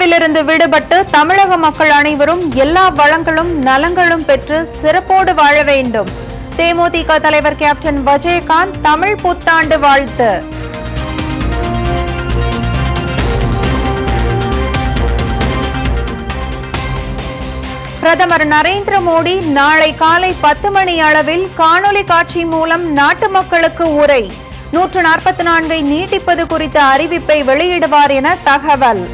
கொரோனாவிலிருந்து விடுபட்டு தமிழக மக்கள் அனைவரும் எல்லா வளங்களும் நலங்களும் பெற்று சிறப்போடு வாழ வேண்டும் தேமுதிக தலைவர் கேப்டன் விஜயகாந்த் தமிழ் புத்தாண்டு வாழ்த்து பிரதமர் நரேந்திர மோடி நாளை காலை பத்து மணி அளவில் காணொலி காட்சி மூலம் நாட்டு மக்களுக்கு உரை நூற்று நாற்பத்தி நான்கை நீட்டிப்பது குறித்த அறிவிப்பை வெளியிடுவார் என தகவல்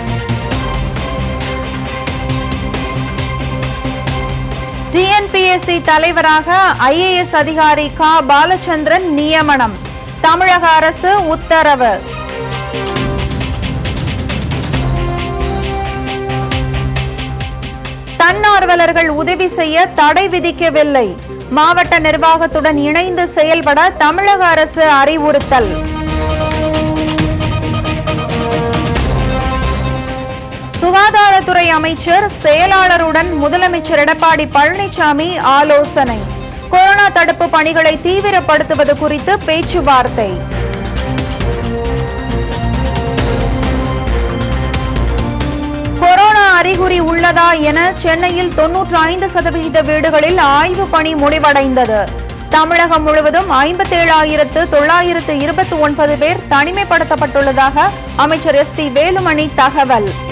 டிஎன்பிஎஸ்சி தலைவராக ஐஏஎஸ் அதிகாரி கா பாலச்சந்திரன் நியமனம் தமிழக அரசு உத்தரவு தன்னார்வலர்கள் உதவி செய்ய தடை விதிக்கவில்லை மாவட்ட நிர்வாகத்துடன் இணைந்து செயல்பட தமிழக அரசு அறிவுறுத்தல் சுகாதாரத்துறை அமைச்சர் செயலாளருடன் முதலமைச்சர் எடப்பாடி பழனிசாமி ஆலோசனை கொரோனா தடுப்பு பணிகளை தீவிரப்படுத்துவது குறித்து பேச்சுவார்த்தை கொரோனா அறிகுறி உள்ளதா என சென்னையில் தொன்னூற்று ஐந்து சதவிகித வீடுகளில் ஆய்வு பணி முடிவடைந்தது தமிழகம் முழுவதும் ஐம்பத்தேழாயிரத்து தொள்ளாயிரத்து இருபத்தி ஒன்பது பேர் தனிமைப்படுத்தப்பட்டுள்ளதாக அமைச்சர் எஸ் பி வேலுமணி தகவல்